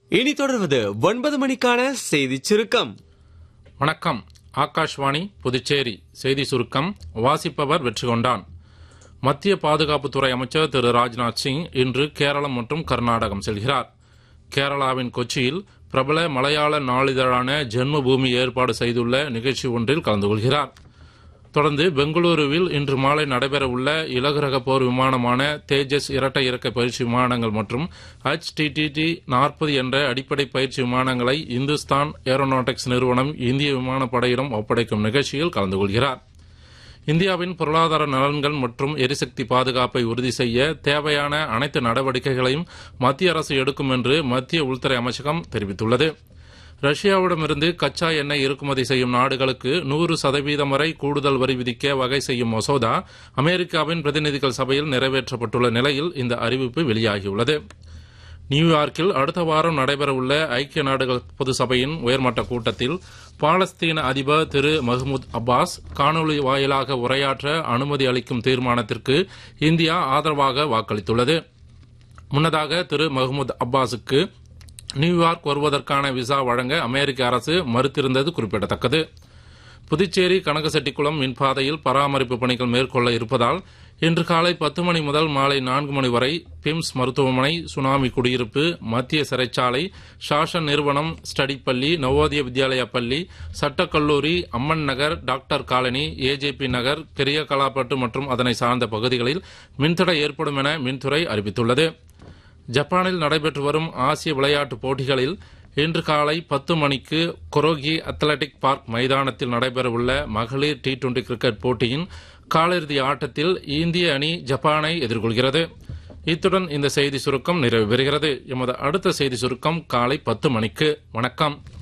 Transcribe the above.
இனி தொடர்வது ஒன்பது மணிக்கான செய்தி சுருக்கம் வணக்கம் ஆகாஷ்வாணி புதுச்சேரி செய்தி சுருக்கம் வாசிப்பவர் வெற்றிகொண்டான் மத்திய பாதுகாப்புத்துறை அமைச்சர் திரு ராஜ்நாத் சிங் இன்று கேரளம் மற்றும் கர்நாடகம் செல்கிறார் கேரளாவின் கொச்சியில் பிரபல மலையாள நாளிதழான ஜென்மபூமி ஏற்பாடு செய்துள்ள நிகழ்ச்சி ஒன்றில் கலந்து கொள்கிறார் தொடர்ந்து பெங்களூருவில் இன்று மாலை நடைபெறவுள்ள இலகுரக போர் விமானமான தேஜஸ் இரட்டை இறக்க பயிற்சி விமானங்கள் மற்றும் ஹச் டிடிடி நாற்பது என்ற அடிப்படை பயிற்சி விமானங்களை இந்துஸ்தான் ஏரோநாட்டிக்ஸ் நிறுவனம் இந்திய விமானப்படையிடம் ஒப்படைக்கும் நிகழ்ச்சியில் கலந்து கொள்கிறார் இந்தியாவின் பொருளாதார நலன்கள் மற்றும் எரிசக்தி பாதுகாப்பை உறுதி செய்ய தேவையான அனைத்து நடவடிக்கைகளையும் மத்திய அரசு எடுக்கும் என்று மத்திய உள்துறை அமைச்சகம் தெரிவித்துள்ளது ரஷ்யாவிடமிருந்து கச்சா எண்ணெய் இறக்குமதி செய்யும் நாடுகளுக்கு நூறு சதவீதம் வரை கூடுதல் வரி விதிக்க வகை செய்யும் மசோதா அமெரிக்காவின் பிரதிநிதிகள் சபையில் நிறைவேற்றப்பட்டுள்ள நிலையில் இந்த அறிவிப்பு வெளியாகியுள்ளது நியூயார்க்கில் அடுத்த வாரம் நடைபெறவுள்ள ஐக்கிய நாடுகள் பொது சபையின் உயர்மட்ட கூட்டத்தில் பாலஸ்தீன அதிபர் திரு மஹ்மூத் அப்பாஸ் காணொலி வாயிலாக உரையாற்ற அனுமதி அளிக்கும் தீர்மானத்திற்கு இந்தியா ஆதரவாக வாக்களித்துள்ளது முன்னதாக திரு மஹ்மூத் அப்பாஸுக்கு நியூயார்க் வருவதற்கான விசா வழங்க அமெரிக்க அரசு மறுத்திருந்தது குறிப்பிடத்தக்கது புதுச்சேரி கனகசெட்டிக்குளம் மின்பாதையில் பராமரிப்பு பணிகள் மேற்கொள்ள இருப்பதால் இன்று காலை பத்து மணி முதல் மாலை நான்கு மணி வரை பிம்ஸ் மருத்துவமனை சுனாமி குடியிருப்பு மத்திய சிறைச்சாலை ஷாஷன் நிறுவனம் ஸ்டடி பள்ளி நவோதய வித்யாலயா பள்ளி சட்டக்கல்லூரி Amman Nagar doctor colony AJP Nagar Periya Kalapet மற்றும் அதனை சார்ந்த பகுதிகளில் மின்தடை ஏற்படும் என மின்துறை அறிவித்துள்ளது ஜப்பானில் நடைபெற்று வரும் ஆசிய விளையாட்டுப் போட்டிகளில் இன்று காலை பத்து மணிக்கு கொரோகி அத்லட்டிக் பார்க் மைதானத்தில் நடைபெறவுள்ள மகளிர் டி டுவெண்டி கிரிக்கெட் போட்டியின் காலிறுதி ஆட்டத்தில் இந்திய அணி ஜப்பானை எதிர்கொள்கிறது இத்துடன் இந்த செய்தி சுருக்கம் நிறைவு பெறுகிறது எமது அடுத்த செய்தி சுருக்கம் காலை பத்து மணிக்கு வணக்கம்